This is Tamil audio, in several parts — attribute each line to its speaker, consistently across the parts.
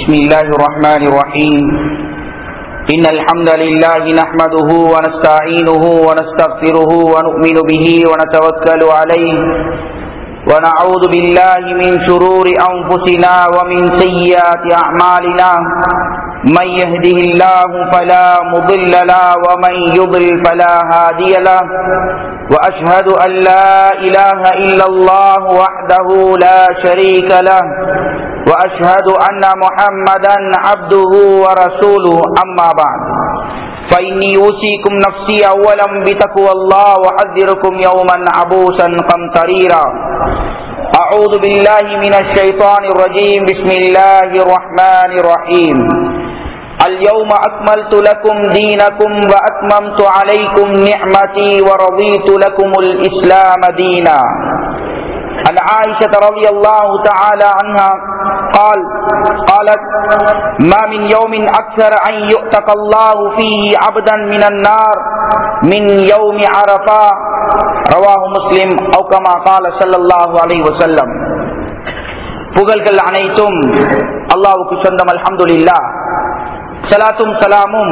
Speaker 1: بسم الله الرحمن الرحيم إن الحمد لله نحمده ونستعينه ونستغفره ونؤمن به ونتوكل عليه ونعوذ بالله من شرور أنفسنا ومن سيئات أعمالنا من يهده الله فلا مضل له ومن يضلل فلا هادي له وأشهد أن لا إله إلا الله وحده لا شريك له وأشهد أن محمدا عبده ورسوله أما بعد فإني أوصيكم نفسي أولا بتقوى الله وأحذركم يوما عبوسا قمطريرا أعوذ بالله من الشيطان الرجيم بسم الله الرحمن الرحيم اليوم أكملت لكم دينكم وأتممت عليكم نعمتي ورضيت لكم الإسلام دينا عن عائشة رضي الله تعالى عنها قال قالت ما من يوم أكثر أن يؤتق الله فيه عبدا من النار من يوم عرفة رواه مسلم أو كما قال صلى الله عليه وسلم புகழ்கள் அனைத்தும் அல்லாவுக்கு சொந்தம் அல்ஹம்துலில்லா சலாத்தும் சலாமும்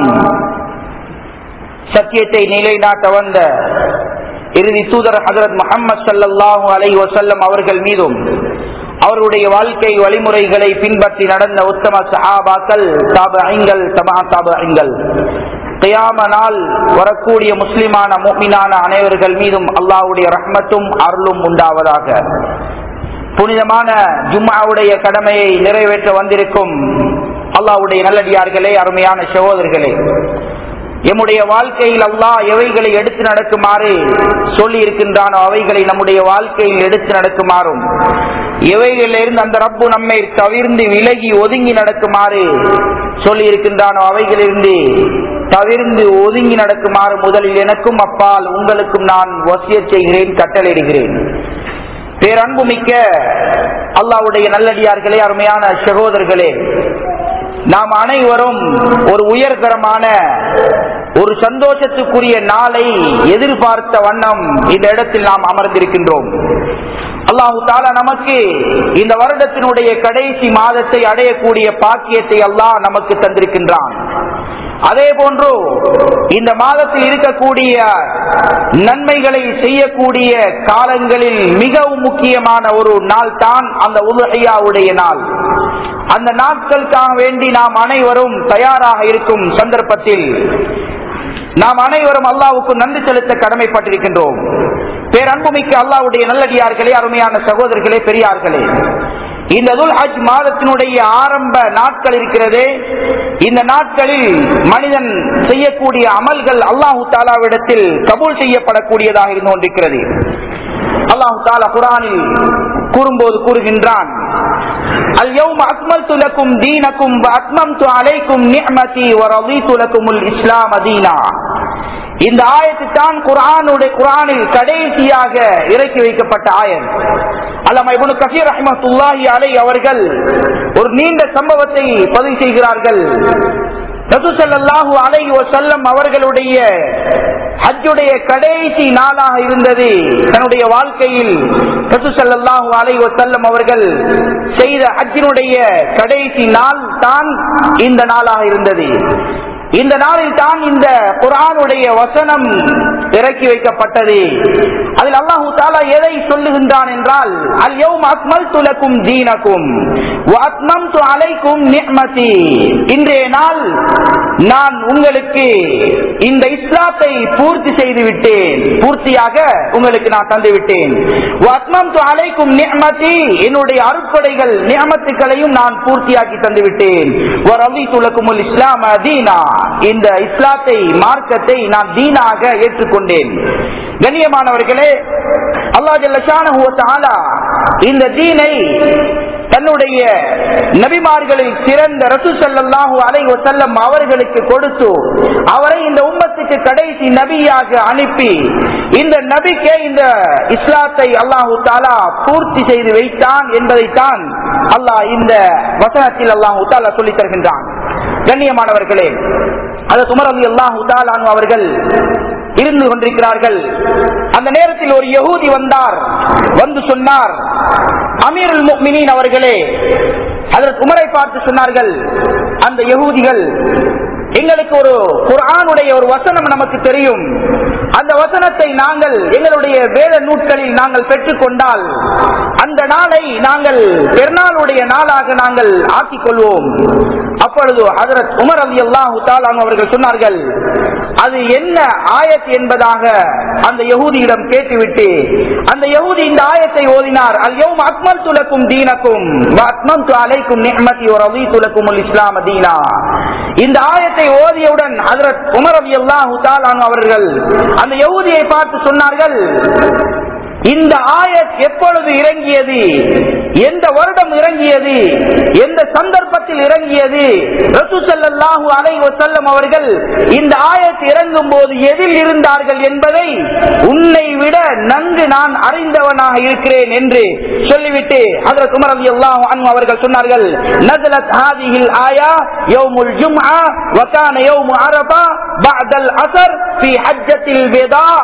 Speaker 1: சத்தியத்தை நிலைநாட்ட வந்த இறுதி தூதர் ஹசரத் முகமது சல்லாஹூ அலை வசல்லம் அவர்கள் மீதும் அவருடைய வாழ்க்கை வழிமுறைகளை பின்பற்றி நடந்த உத்தம சஹாபாக்கள் தாப ஐங்கள் தபா தாப ஐங்கள் கியாம நாள் வரக்கூடிய முஸ்லிமான மோமினான அனைவர்கள் மீதும் அல்லாவுடைய ரஹ்மத்தும் அருளும் உண்டாவதாக புனிதமான ஜும்மாவுடைய கடமையை நிறைவேற்ற வந்திருக்கும் அல்லாவுடைய நல்லடியார்களே அருமையான சகோதரர்களே எம்முடைய வாழ்க்கையில் அல்லாஹ் எவைகளை எடுத்து நடக்குமாறு சொல்லி இருக்கின்றானோ அவைகளை நம்முடைய வாழ்க்கையில் எடுத்து நடக்குமாறும் எவைகளிலிருந்து அந்த ரப்பு நம்மை தவிர்ந்து விலகி ஒதுங்கி நடக்குமாறு சொல்லி இருக்கின்றானோ அவைகளிலிருந்து தவிர்ந்து ஒதுங்கி நடக்குமாறு முதலில் எனக்கும் அப்பால் உங்களுக்கும் நான் வசிய செய்கிறேன் கட்டளையிடுகிறேன் பேரன்பு மிக்க அல்லாவுடைய நல்லடியார்களே அருமையான சகோதரர்களே நாம் அனைவரும் ஒரு உயர்தரமான ஒரு சந்தோஷத்துக்குரிய நாளை எதிர்பார்த்த வண்ணம் இந்த இடத்தில் நாம் அமர்ந்திருக்கின்றோம் அல்லாஹு தாலா நமக்கு இந்த வருடத்தினுடைய கடைசி மாதத்தை அடையக்கூடிய பாக்கியத்தை அல்லாஹ் நமக்கு தந்திருக்கின்றான் அதே போன்று இந்த மாதத்தில் இருக்கக்கூடிய நன்மைகளை செய்யக்கூடிய காலங்களில் மிகவும் முக்கியமான ஒரு நாள் தான் அந்த உலகையாவுடைய நாள் அந்த நாட்களுக்காக வேண்டி நாம் அனைவரும் தயாராக இருக்கும் சந்தர்ப்பத்தில் நாம் அனைவரும் அல்லாவுக்கு நன்றி செலுத்த கடமைப்பட்டிருக்கின்றோம் பேரன்புமிக்க அல்லாவுடைய நல்லடியார்களே அருமையான சகோதரர்களே பெரியார்களே இந்த துல் ஹஜ் மாதத்தினுடைய ஆரம்ப நாட்கள் இருக்கிறதே இந்த நாட்களில் மனிதன் செய்யக்கூடிய அமல்கள் அல்லாஹு தாலாவிடத்தில் கபூல் செய்யப்படக்கூடியதாக இருந்து கொண்டிருக்கிறது அல்லாஹு தாலா குரானில் கூறும்போது கூறுகின்றான் اليوم أكملت لكم دينكم وأتممت عليكم نعمتي ورضيت لكم الإسلام دينا இந்த ஆயத்து தான் குரானுடைய குரானில் கடைசியாக இறக்கி வைக்கப்பட்ட ஆயன் அல்லாம இபுனு கசீர் ரஹமத்துல்லாஹி அலை அவர்கள் ஒரு நீண்ட சம்பவத்தை பதிவு செய்கிறார்கள் ரசூசல்லாஹு அலை செல்லம் அவர்களுடைய ஹஜ்ஜுடைய கடைசி நாளாக இருந்தது தன்னுடைய வாழ்க்கையில் ரசூசல்லாஹு அலை செல்லம் அவர்கள் செய்த ஹஜ்ஜினுடைய கடைசி நாள் தான் இந்த நாளாக இருந்தது இந்த நாளில் தான் இந்த குரானுடைய வசனம் இறக்கி வைக்கப்பட்டது அதில் அல்லாஹு தாலா எதை சொல்லுகின்றான் என்றால் அல்யவும் அக்மல் துலக்கும் தீனக்கும் அத்மம் அலைக்கும் நியமதி இன்றைய நாள் நான் உங்களுக்கு இந்த இஸ்லாத்தை பூர்த்தி செய்து விட்டேன் பூர்த்தியாக உங்களுக்கு நான் தந்து விட்டேன் அத்மம் அலைக்கும் நியமதி என்னுடைய அருட்படைகள் நியமத்துக்களையும் நான் பூர்த்தியாக்கி தந்து விட்டேன் இஸ்லாம் தீனா இந்த இஸ்லாத்தை மார்க்கத்தை நான் தீனாக ஏற்றுக்கொண்டேன் கண்ணியமானவர்களே அல்லா ஜல்லா இந்த தீனை தன்னுடைய நபிமார்களில் சிறந்த ரசூ சல்லாஹூ அலை செல்லம் அவர்களுக்கு கொடுத்து அவரை இந்த உம்மத்துக்கு கடைசி நபியாக அனுப்பி இந்த நபிக்கே இந்த இஸ்லாத்தை அல்லாஹூ தாலா பூர்த்தி செய்து வைத்தான் என்பதைத்தான் அல்லாஹ் இந்த வசனத்தில் அல்லாஹூ தாலா சொல்லித் தருகின்றான் கண்ணியமானவர்களே அது சுமர் அலி அல்லாஹு அவர்கள் இருந்து கொண்டிருக்கிறார்கள் அந்த நேரத்தில் ஒரு யகூதி வந்தார் வந்து சொன்னார் அமீருல் முக்மினின் அவர்களே அதற்கு உமரை பார்த்து சொன்னார்கள் அந்த யகூதிகள் எங்களுக்கு ஒரு குர்ஆனுடைய ஒரு வசனம் நமக்கு தெரியும் அந்த வசனத்தை நாங்கள் எங்களுடைய வேத நூட்களில் நாங்கள் பெற்றுக்கொண்டால் அந்த நாளை நாங்கள் பெருநாளுடைய நாளாக நாங்கள் ஆக்கிக் கொள்வோம் அப்பொழுது ஹதரத் உமர் அலி அல்லாஹு அவர்கள் சொன்னார்கள் அது என்ன ஆயத் என்பதாக அந்த யகூதியிடம் கேட்டுவிட்டு அந்த யகூதி இந்த ஆயத்தை ஓதினார் அல்யவும் அக்மல் துலக்கும் தீனக்கும் அக்மம் அலைக்கும் நிஹ்மதி ஒரு அவி துலக்கும் இஸ்லாம் தீனா இந்த ஆயத்தை ஓதியவுடன் ஹதரத் உமர் அலி அல்லாஹு அவர்கள் அந்த யகூதியை பார்த்து சொன்னார்கள் இந்த ஆயத் எப்பொழுது இறங்கியது எந்த வருடம் இறங்கியது எந்த சந்தர்ப்பத்தில் இறங்கியது ரசூசல்லாஹு அலை வசல்லம் அவர்கள் இந்த ஆயத் இறங்கும் போது எதில் இருந்தார்கள் என்பதை உன்னை விட நன்கு நான் அறிந்தவனாக இருக்கிறேன் என்று சொல்லிவிட்டு அதற்கு உமர் அலி அல்லாஹு அன்ஹு அவர்கள் சொன்னார்கள் நزلت هذه الآية يوم الجمعة وكان يوم عرفة بعد العصر في حجة الوداع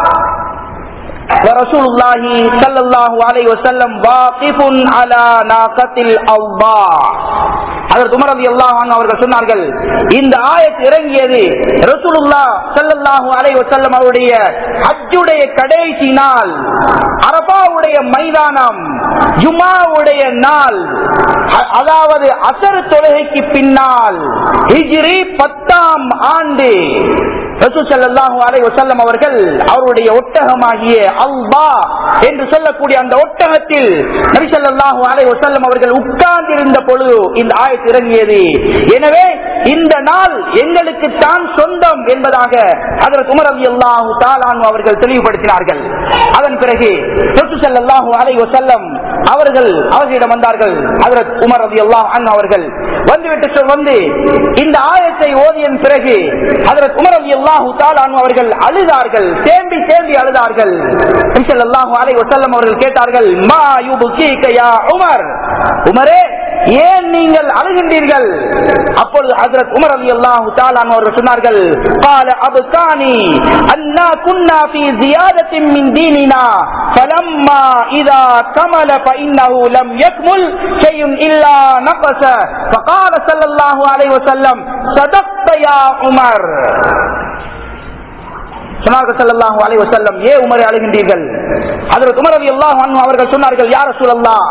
Speaker 1: ورسول الله صلى الله عليه وسلم واقف على ناقة الأوضاع அதற்கு உமர் ரதி அல்லாஹ் அவர்கள் சொன்னார்கள் இந்த ஆயத் இறங்கியது ரசூலுல்லா ஸல்லல்லாஹு அலைஹி வஸல்லம் அவருடைய ஹஜ்ஜுடைய கடைசி நாள் அரபாவுடைய மைதானம் ஜுமாவுடைய நாள் அ- அதாவது அசர் தொழுகைக்கு பின்னால் ஹிஜ்ரி பத்தாம் ஆண்டு ரசூல் ஸல்லல்லாஹு அலைஹி வஸல்லம் அவர்கள் அவருடைய ஒட்டகமாகிய அல்பா என்று சொல்லக்கூடிய அந்த ஒட்டகத்தில் நபி ஸல்லல்லாஹு அலைஹி வஸல்லம் அவர்கள் உட்கார்ந்திருந்த பொழுது இந்த ஆயத் இறங்கியது எனவே இந்த நாள் எங்களுக்கு தான் சொந்தம் என்பதாக அதற்கு உமர் ரலியல்லாஹு தஆலா அன்ஹு அவர்கள் தெளிவுபடுத்தினார்கள் அதன் பிறகு ரசூல் ஸல்லல்லாஹு அலைஹி வஸல்லம் அவர்கள் அவர்களிடம் வந்தார்கள் ஹஜரத் உமர் ரலியல்லாஹு அன்ஹு அவர்கள் வந்துவிட்டு சொல் வந்து இந்த ஆயத்தை ஓதியன் பிறகு ஹஜரத் உமர் ரலியல்லாஹு தஆலா அன்ஹு அவர்கள் அழுதார்கள் தேம்பி தேம்பி அழுதார்கள் நபி ஸல்லல்லாஹு அலைஹி வஸல்லம் அவர்கள் கேட்டார்கள் மா யுபுகீக யா உமர் உமரே ஏன் நீங்கள் அழுகின்றீர்கள் அப்பொழுது ஹஜரத் உமர் ரலியல்லாஹு தஆலா அன்ஹு அவர்கள் சொன்னார்கள் قال ابكاني أنا كنا في زيادة من ديننا فلما إذا كمل فإنه لم يكمل شيء إلا نقص فقال صلى الله عليه وسلم صدقت يا عمر சொன்னார்கள் ஸல்லல்லாஹு அலைஹி வஸல்லம் ஏ உமரை அழுகின்றீர்கள் ஹஜ்ரத் உமர் ரலியல்லாஹு அன்ஹு அவர்கள் சொன்னார்கள் யா ரசூலல்லாஹ்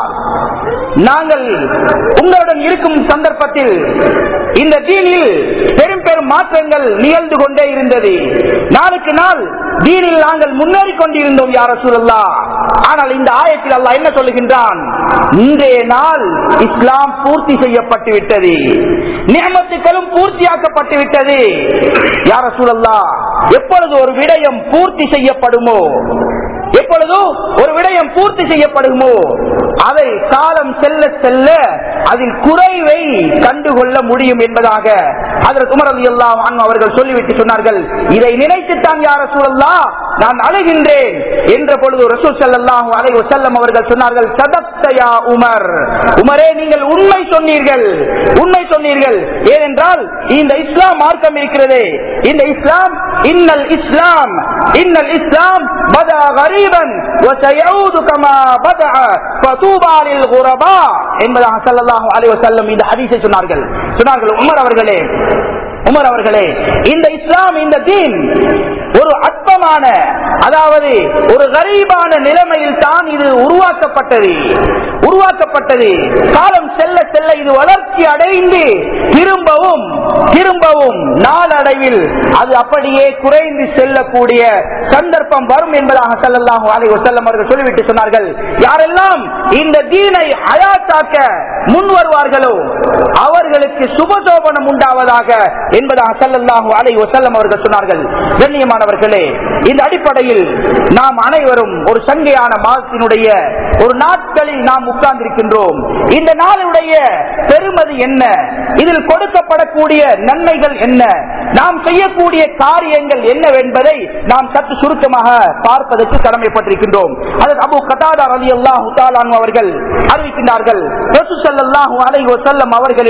Speaker 1: நாங்கள் உங்களுடன் இருக்கும் சந்தர்ப்பத்தில் இந்த தீனில் பெரும் பெரும் மாற்றங்கள் நிகழ்ந்து கொண்டே இருந்தது நாளுக்கு நாள் தீனில் நாங்கள் முன்னேறி கொண்டிருந்தோம் யார சூழல்லா ஆனால் இந்த ஆயத்தில் அல்லாஹ் என்ன சொல்லுகின்றான் இன்றைய நாள் இஸ்லாம் பூர்த்தி செய்யப்பட்டு விட்டது நியமத்துக்களும் பூர்த்தியாக்கப்பட்டு விட்டது யார சூழல்லா எப்பொழுது ஒரு விடயம் பூர்த்தி செய்யப்படுமோ எப்பொழுது ஒரு விடயம் பூர்த்தி செய்யப்படுமோ அதை காலம் செல்ல செல்ல அதில் குறைவை கண்டுகொள்ள முடியும் என்பதாக அதற்கு உமர் அலி அல்லாஹ் அவர்கள் சொல்லிவிட்டு சொன்னார்கள் இதை நினைத்துத்தான் யார சூழல்லா நான் அழுகின்றேன் என்ற பொழுது ரசூல் ஸல்லல்லாஹு அலைஹி வஸல்லம் அவர்கள் சொன்னார்கள் சதக்தயா உமர் உமரே நீங்கள் உண்மை சொன்னீர்கள் உண்மை சொன்னீர்கள் ஏனென்றால் இந்த இஸ்லாம் மார்க்கம் இருக்கிறதே இந்த இஸ்லாம் இன்னல் இஸ்லாம் இன்னல் இஸ்லாம் பதா கரீபன் وسيعود كما بدأ فطوبى للغرباء என்பதாக ஸல்லல்லாஹு அலைஹி வஸல்லம் இந்த ஹதீஸை சொன்னார்கள் சொன்னார்கள் உமர் அவர்களே உமர் அவர்களே இந்த இஸ்லாம் இந்த தீன் ஒரு அற்பமான அதாவது ஒரு கரீபான நிலைமையில் தான் இது உருவாக்கப்பட்டது உருவாக்கப்பட்டது காலம் செல்ல செல்ல இது வளர்ச்சி அடைந்து திரும்பவும் திரும்பவும் நாளடைவில் அது அப்படியே குறைந்து செல்லக்கூடிய சந்தர்ப்பம் வரும் என்பதாக ஸல்லல்லாஹு அலைஹி வஸல்லம் அவர்கள் சொல்லிவிட்டு சொன்னார்கள் யாரெல்லாம் இந்த தீனை ஹயாத்தாக்க முன் வருவார்களோ அவர்களுக்கு சுபசோபனம் உண்டாவதாக என்பதாக ஸல்லல்லாஹு அலைஹி வஸல்லம் அவர்கள் சொன்னார்கள் கண்ணியமானவர்களே இந்த அடிப்படையில் நாம் அனைவரும் ஒரு சங்கையான மாதத்தினுடைய ஒரு நாட்களில் நாம் உட்கார்ந்திருக்கின்றோம் இந்த நாளுடைய பெருமதி என்ன இதில் கொடுக்கப்படக்கூடிய நன்மைகள் என்ன நாம் செய்யக்கூடிய காரியங்கள் என்னவென்பதை நாம் சற்று சுருக்கமாக பார்ப்பதற்கு கடமைப்பட்டிருக்கின்றோம் அதற்கு அபு கதாதா ரலி அல்லாஹு அவர்கள் அறிவிக்கின்றார்கள் ரசூ ஸல்லல்லாஹு அலைஹி வஸல்லம் அவர்களிடம்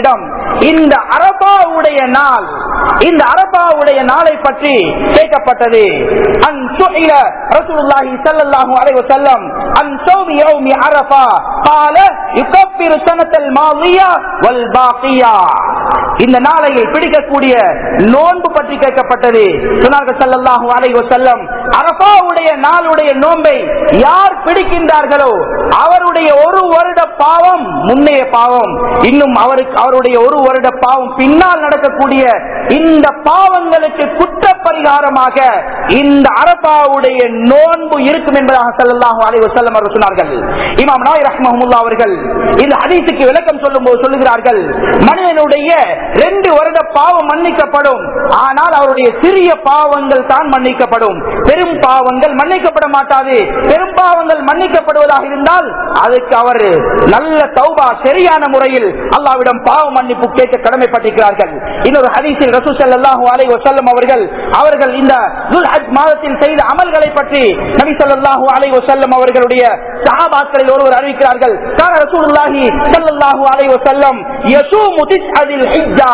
Speaker 1: இந்த அரபாவுடைய நாள் இந்த அரபாவுடைய நாளை பற்றி கேட்கப்பட்டது அன் சுஹில ரசூலுல்லாஹி ஸல்லல்லாஹு அலைஹி வஸல்லம் அன் ஸௌமி யௌமி அரஃபா قال يكفر السنة الماضية والباقية இந்த நாளையில் பிடிக்கக்கூடிய நோன்பு பற்றி கேட்கப்பட்டது சொன்னார்கள் ஸல்லல்லாஹு அலைஹி வஸல்லம் அரபாவுடைய நாளுடைய நோன்பை யார் பிடிக்கின்றார்களோ அவருடைய ஒரு வருட பாவம் முன்னைய பாவம் இன்னும் அவருக்கு அவருடைய ஒரு வருட பாவம் பின்னால் நடக்கக்கூடிய இந்த பாவங்களுக்கு குற்ற பரிகாரமாக இந்த அரபாவுடைய நோன்பு இருக்கும் என்பதாக ஸல்லல்லாஹு அலைஹி வஸல்லம் அவர்கள் சொன்னார்கள் இமாம் நாய் ரஹ்மஹுல்லா அவர்கள் இந்த ஹதீஸுக்கு விளக்கம் சொல்லும் போது சொல்லுகிறார்கள் மனிதனுடைய ரெண்டு வருட பாவம் மன்னிக்கப்படும் ஆனால் அவருடைய சிறிய பாவங்கள் தான் மன்னிக்கப்படும் பெரும் பாவங்கள் மன்னிக்கப்பட மாட்டாது பெரும் பாவங்கள் மன்னிக்கப்படுவதாக இருந்தால் அதுக்கு அவர் நல்ல தௌபா சரியான முறையில் அல்லாவிடம் பாவ மன்னிப்பு கேட்க கடமைப்பட்டிருக்கிறார்கள் இன்னொரு ஹதீஸில் ரசூ ஸல்லல்லாஹு அலைஹி வஸல்லம் அவர்கள் அவர்கள் இந்த துல்ஹஜ் மாதத்தில் செய்த அமல்களை பற்றி நபி ஸல்லல்லாஹு அலைஹி வஸல்லம் அவர்களுடைய சஹாபாக்களில் ஒருவர் அறிவிக்கிறார்கள் கான ரசூலுல்லாஹி ஸல்லல்லாஹு அலைஹி வஸல்லம் யசூமு திஸ்அதில் ஹிஜ்ஜா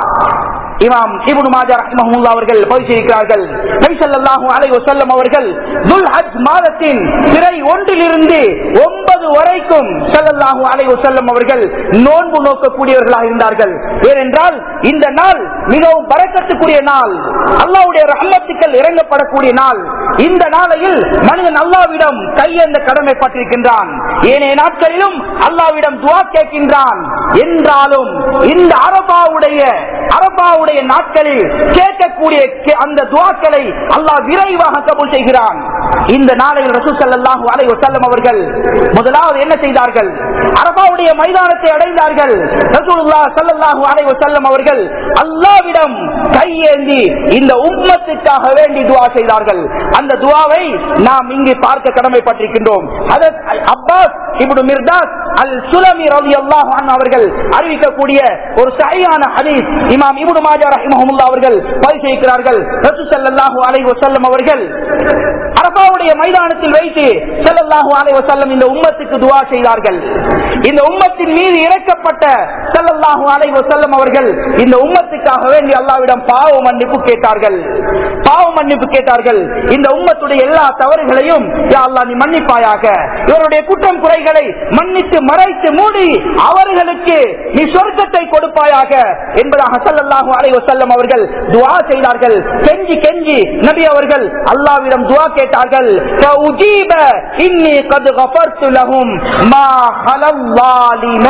Speaker 1: இமாம் இப்னு மாஜா ரஹ்மஹுல்லாஹ் அவர்கள் பதிவு செய்கிறார்கள் நபி ஸல்லல்லாஹு அலைஹி வஸல்லம் அவர்கள் துல்ஹஜ் மாதத்தின் பிறை ஒன்றிலிருந்து ஒன்பது வரைக்கும் ஸல்லல்லாஹு அலைஹி வஸல்லம் அவர்கள் நோன்பு நோக்கக்கூடியவர்களாக இருந்தார்கள் ஏனென்றால் இந்த நாள் மிகவும் பரக்கத்துக்குரிய நாள் அல்லாஹ்வுடைய ரஹ்மத்துக்கள் இறங்கப்படக்கூடிய நாள் இந்த நாளையில் மனிதன் அல்லாவிடம் கையெந்த கடமைப்பட்டிருக்கின்றான் ஏனைய நாட்களிலும் அல்லாவிடம் துவா கேட்கின்றான் என்றாலும் இந்த அரபாவுடைய அரபாவுடைய நாட்களில் கேட்கக்கூடிய கே- அந்த துவாக்களை அல்லாஹ் விரைவாக கபூல் செய்கிறான் இந்த நாளையில் ரசூ ஸல்லல்லாஹு அலைஹி வஸல்லம் அவர்கள் முதலாவது என்ன செய்தார்கள் அரபாவுடைய மைதானத்தை அடைந்தார்கள் ரசூலுல்லாஹ் ஸல்லல்லாஹு அலைஹி வஸல்லம் அவர்கள் அல்லாஹ்விடம் கையேந்தி இந்த உம்மத்துக்காக வேண்டி துவா செய்தார்கள் அந்த துவாவை நாம் இங்கு பார்க்க கடமைப்பட்டிருக்கின்றோம் ஹதரத் அப்பாஸ் இப்னு மிர்தாஸ் அல் சுலமி ரலியல்லாஹு அன்ஹு அவர்கள் அறிவிக்கக்கூடிய ஒரு சரியான ஹதீஸ் இமாம் இப்னு மாஜா ரஹிமஹுல்லாஹ் அவர்கள் பதிவு செய்கிறார்கள் ரசூல் ஸல்லல்லாஹு அலைஹி வஸல்லம் அவர்கள் அரபாவுடைய மைதானத்தில் வைத்து ஸல்லல்லாஹு அலைஹி வஸல்லம் இந்த உம்மத்துக்கு துஆ செய்தார்கள் இந்த உம்மத்தின் மீது இறக்கப்பட்ட ஸல்லல்லாஹு அலைஹி வஸல்லம் அவர்கள் இந்த உம்மத்துக்காக வேண்டி அல்லாஹ்விடம் பாவ மன்னிப்பு கேட்டார்கள் பாவ மன்னிப்பு கேட்டார்கள் இந்த உம்மத்துடைய எல்லா தவறுகளையும் யா அல்லாஹ் நீ மன்னிப்பாயாக இவருடைய குற்றம் குறைகளை மன்னித்து மறைத்து மூடி அவர்களுக்கு நீ சொர்க்கத்தை கொடுப்பாயாக என்பதாக ஸல்லல்லாஹு அலைஹி வஸல்லம் அவர்கள் துஆ செய்தார்கள் கெஞ்சி கெஞ்சி நபி அவர்கள் அல்லாஹ்விடம் துஆ கேட்டார்கள் ஃபஉஜீப இன்னி கத் கஃபர்து லஹும் மா ஹலல்லாலிம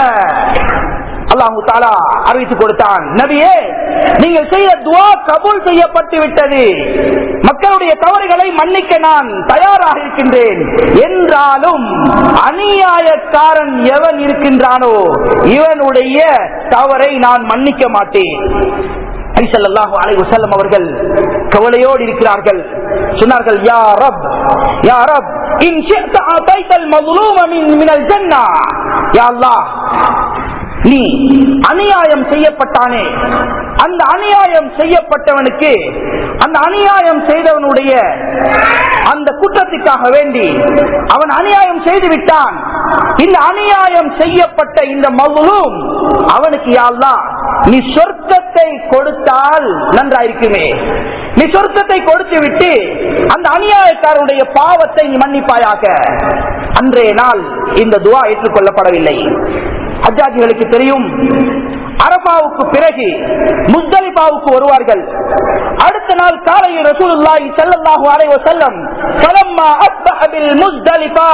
Speaker 1: அல்லாஹு தாலா அறிவித்துக் கொடுத்தான் நபியே நீங்கள் செய்த துவா கபூல் செய்யப்பட்டு விட்டது மக்களுடைய தவறுகளை மன்னிக்க நான் தயாராக இருக்கின்றேன் என்றாலும் அநியாயக்காரன் எவன் இருக்கின்றானோ இவனுடைய தவறை நான் மன்னிக்க மாட்டேன் நபிசல்லாஹு அலைஹி வஸல்லம் அவர்கள் கவலையோடு இருக்கிறார்கள் சொன்னார்கள் யா ரப் யா ரப் இன் ஷிஅத ஆதைத்தல் மظلوم மின் மினல் ஜன்னah யா அல்லாஹ் நீ அநியாயம் செய்யப்பட்டானே அந்த அநியாயம் செய்யப்பட்டவனுக்கு அந்த அநியாயம் செய்தவனுடைய அந்த குற்றத்துக்காக வேண்டி அவன் அநியாயம் செய்து விட்டான் இந்த அநியாயம் செய்யப்பட்ட இந்த மகளும் அவனுக்கு யாழ்லாம் நீ சொர்க்கத்தை கொடுத்தால் நன்றாயிருக்குமே நீ சொர்க்கத்தை கொடுத்து விட்டு அந்த அநியாயக்காரருடைய பாவத்தை நீ மன்னிப்பாயாக அன்றைய நாள் இந்த துவா ஏற்றுக்கொள்ளப்படவில்லை ஹஜ்ஜாஜிகளுக்கு தெரியும் அரபாவுக்கு பிறகு முஸ்தலிபாவுக்கு வருவார்கள் அடுத்த நாள் காலையில் ரசூலுல்லாஹி ஸல்லல்லாஹு அலைஹி வஸல்லம் ஃபலம்மா அஸ்பஹ பில் முஸ்தலிபா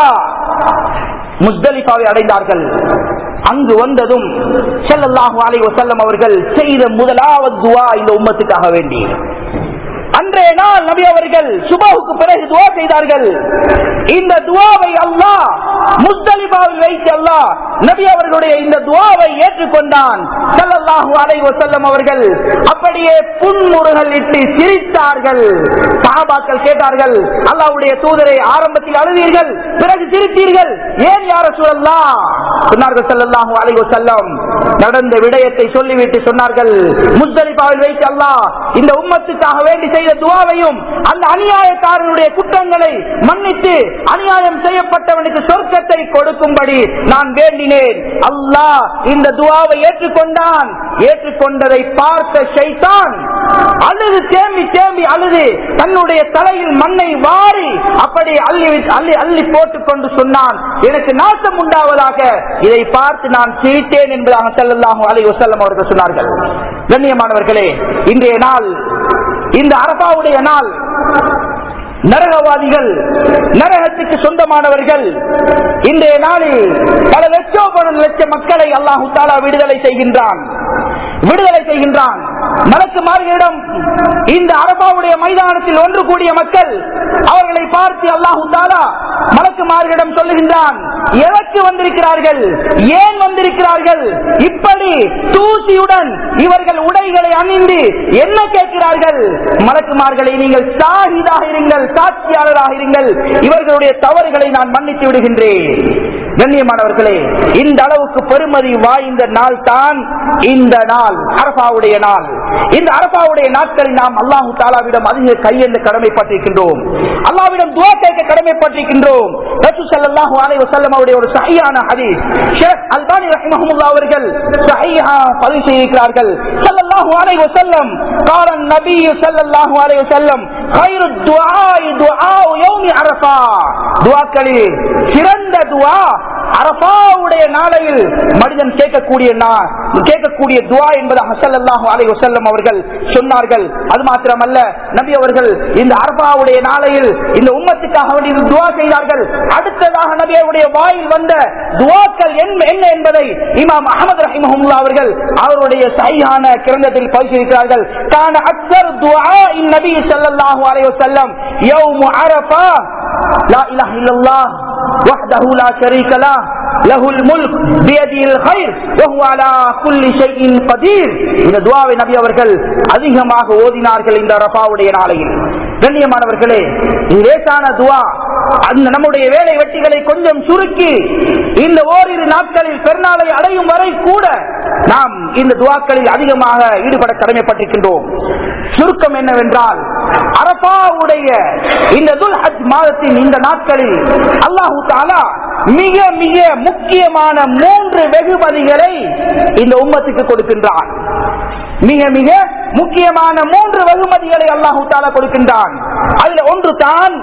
Speaker 1: முஸ்தலிபாவை அடைந்தார்கள் அங்கு வந்ததும் ஸல்லல்லாஹு அலைஹி வஸல்லம் அவர்கள் செய்த முதலாவது துஆ இந்த உம்மத்துக்காக வேண்டி அன்றைய நாள் நபி அவர்கள் சுபாவுக்கு பிறகு துவா செய்தார்கள் இந்த துவாவை அல்லாஹ் முஸ்தலிபாவில் வைத்து அல்லாஹ் நபி அவர்களுடைய இந்த துவாவை ஏற்றுக்கொண்டான் ஸல்லல்லாஹு அலைஹி வஸல்லம் அவர்கள் அப்படியே புன்முறுகள் இட்டு சிரித்தார்கள் சஹாபாக்கள் கேட்டார்கள் அல்லாஹ்வுடைய தூதரை ஆரம்பத்தில் அழுதீர்கள் பிறகு சிரித்தீர்கள் ஏன் யார சூழல்லாம் சொன்னார்கள் ஸல்லல்லாஹு அலைஹி வஸல்லம் நடந்த விடயத்தை சொல்லிவிட்டு சொன்னார்கள் முஸ்தலிபாவில் வைத்து அல்லாஹ் இந்த உம்மத்துக்காக வேண்டி செய்த துவாவையும் அந்த அநியாயக்காரனுடைய குற்றங்களை மன்னித்து அநியாயம் செய்யப்பட்டவனுக்கு சொர்க்கத்தை கொடுக்கும்படி நான் வேண்டினேன் அல்லாஹ் இந்த துவாவை ஏற்றுக்கொண்டான் ஏற்றுக்கொண்டதை பார்த்த ஷைத்தான் அழுது தேம்பி தேம்பி அழுது தன்னுடைய தலையில் மண்ணை வாரி அப்படி அள்ளி அள்ளி அள்ளி போட்டுக் கொண்டு சொன்னான் எனக்கு நாசம் உண்டாவதாக இதை பார்த்து நான் சிரித்தேன் என்பதாக செல்லல்லாஹு அலை வசல்லம் அவர்கள் சொன்னார்கள் கண்ணியமானவர்களே இன்றைய நாள் இந்த அரபாவுடைய நாள் நரகவாதிகள் நரகத்துக்கு சொந்தமானவர்கள் இன்றைய நாளில் பல லட்சம் பல லட்ச மக்களை அல்லாஹு தாலா விடுதலை செய்கின்றான் விடுதலை செய்கின்றான் மலக்குமார்களிடம் இந்த அரபாவுடைய மைதானத்தில் ஒன்று கூடிய மக்கள் அவர்களை பார்த்து அல்லாஹு தாலா மலக்குமார்களிடம் சொல்லுகின்றான் எதற்கு வந்திருக்கிறார்கள் ஏன் வந்திருக்கிறார்கள் இப்படி தூசியுடன் இவர்கள் உடைகளை அணிந்து என்ன கேட்கிறார்கள் மலக்குமார்களை நீங்கள் சாகிதாக இருங்கள் சாட்சியாளராக இருங்கள் இவர்களுடைய தவறுகளை நான் மன்னித்து விடுகின்றேன் கண்ணியமானவர்களே இந்த அளவுக்கு பெருமதி வாய்ந்த நாள் தான் இந்த நாள் அரபாவுடைய நாள் இந்த அரபாவுடைய நாட்களில் நாம் அல்லாஹு தாலாவிடம் அதிக கையெழுந்த கடமைப்பட்டிருக்கின்றோம் அல்லாவிடம் துவா கேட்க கடமைப்பட்டிருக்கின்றோம் ரசூ ஸல்லல்லாஹு அலைஹி வஸல்லம் அவருடைய ஒரு சஹீஹான ஹதீஸ் ஷேக் அல்பானி ரஹிமஹுல்லாஹ் அவர்கள் சஹீஹா பதிவு செய்திருக்கிறார்கள் ஸல்லல்லாஹு அலைஹி வஸல்லம் قال النبي صلى الله عليه وسلم خير الدعاء دعاء يوم عرفه துஆக்களில் சிறந்த துஆ அரபாவுடைய நாளையில் மனிதன் கேட்கக்கூடிய நா- கேட்கக்கூடிய துவா என்பதாக ஸல்லல்லாஹு அலைஹி வஸல்லம் அவர்கள் சொன்னார்கள் அது மாத்திரமல்ல நபி அவர்கள் இந்த அரபாவுடைய நாளையில் இந்த உம்மத்துக்காக வேண்டி துவா செய்தார்கள் அடுத்ததாக நபி அவருடைய வாயில் வந்த துவாக்கள் என்ன என்ன என்பதை இமாம் அஹமது ரஹிமஹுல்லா அவர்கள் அவருடைய சையான கிரந்தத்தில் பரிசீலிக்கிறார்கள் கான அக்சர் துஆ இன் நபி ஸல்லல்லாஹு அலைஹி வஸல்லம் யௌமு அரஃபா லா இலாஹ இல்லல்லாஹ் وحده لا شريك له له الملك بيده الخير وهو على كل شيء قدير இந்த துவாவை நபி அவர்கள் அதிகமாக ஓதினார்கள் இந்த ரஃபாவுடைய நாளையில் கண்ணியமானவர்களே இது லேசான துவா அந்த நம்முடைய வேலை வெட்டிகளை கொஞ்சம் சுருக்கி இந்த ஓரிரு நாட்களில் பெருநாளை அடையும் வரை கூட நாம் இந்த துவாக்களில் அதிகமாக ஈடுபட கடமைப்பட்டிருக்கின்றோம் சுருக்கம் என்னவென்றால் அரபாவுடைய இந்த துல் ஹஜ் மாதத்தின் இந்த நாட்களில் அல்லாஹு தாலா மிக மிக முக்கியமான மூன்று வெகுமதிகளை இந்த உம்மத்துக்கு கொடுக்கின்றான் மிக மிக முக்கியமான மூன்று வெகுமதிகளை அல்லாஹு தாலா கொடுக்கின்றான் அதுல ஒன்று தான்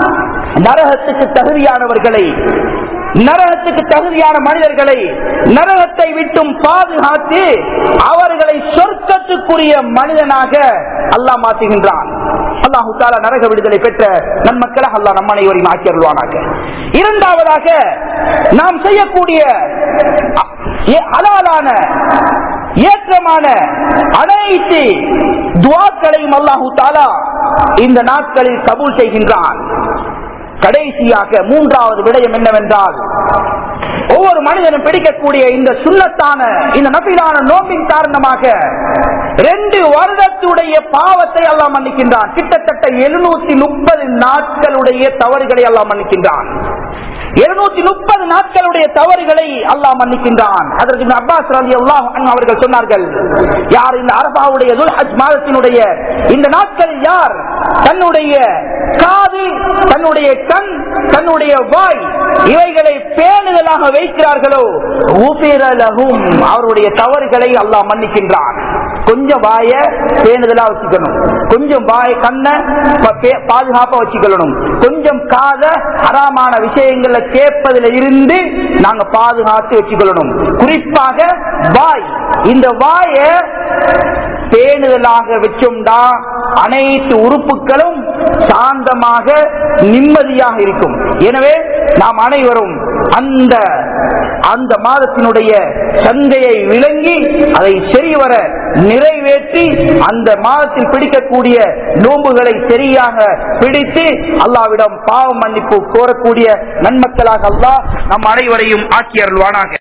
Speaker 1: நரகத்துக்கு தகுதியானவர்களை நரகத்துக்கு தகுதியான மனிதர்களை நரகத்தை விட்டும் பாதுகாத்து அவர்களை சொர்க்கத்துக்குரிய மனிதனாக அல்லாஹ் மாற்றுகின்றான் அல்லாஹு தாலா நரக விடுதலை பெற்ற நன்மக்களாக அல்லாஹ் நம் அனைவரையும் ஆக்கி அருள்வானாக இரண்டாவதாக நாம் செய்யக்கூடிய அ- ஏ- ஹலாலான ஏற்றமான அனைத்து துவாக்களையும் அல்லாஹு தாலா இந்த நாட்களில் கபூல் செய்கின்றான் கடைசியாக மூன்றாவது விடயம் என்னவென்றால் ஒவ்வொரு மனிதனும் பிடிக்கக்கூடிய இந்த சுண்ணத்தான இந்த நபிலான நோம்பின் காரணமாக ரெண்டு வருடத்துடைய பாவத்தை எல்லாம் மன்னிக்கின்றான் கிட்டத்தட்ட எழுநூத்தி முப்பது நாட்களுடைய தவறுகளை எல்லாம் மன்னிக்கின்றான் இருநூத்தி முப்பது நாட்களுடைய தவறுகளை அல்லாஹ் மன்னிக்கின்றான் அதற்கு இப்னு அப்பாஸ் ரலி அல்லாஹ் அவர்கள் சொன்னார்கள் யார் இந்த அரபாவுடைய துல் ஹஜ் மாதத்தினுடைய இந்த நாட்களில் யார் தன்னுடைய காது தன்னுடைய கண் தன்னுடைய வாய் இவைகளை பேணுதலாக வைக்கிறார்களோ உபிர லஹும் அவருடைய தவறுகளை அல்லாஹ் மன்னிக்கின்றான் கொஞ்சம் வாய பேணுதலா வச்சுக்கணும் கொஞ்சம் வாய கண்ணை ப- பே- பாதுகாப்பா வச்சுக்கணும் கொஞ்சம் காத ஹராமான விஷயங்களை கேட்பதில் இருந்து நாங்க பாதுகாத்து வச்சுக்கொள்ளணும் குறிப்பாக வாய் இந்த வாய பேணுதலாக வச்சோம்டா அனைத்து உறுப்புகளும் சாந்தமாக நிம்மதியாக இருக்கும் எனவே நாம் அனைவரும் அந்த அந்த மாதத்தினுடைய சந்தையை விளங்கி அதை சரிவர நிறைவேற்றி அந்த மாதத்தில் பிடிக்கக்கூடிய நோன்புகளை சரியாக பிடித்து அல்லாவிடம் பாவ மன்னிப்பு கோரக்கூடிய நன்மக்களாக அல்லாஹ் நம் அனைவரையும் ஆக்கி அருள்வானாக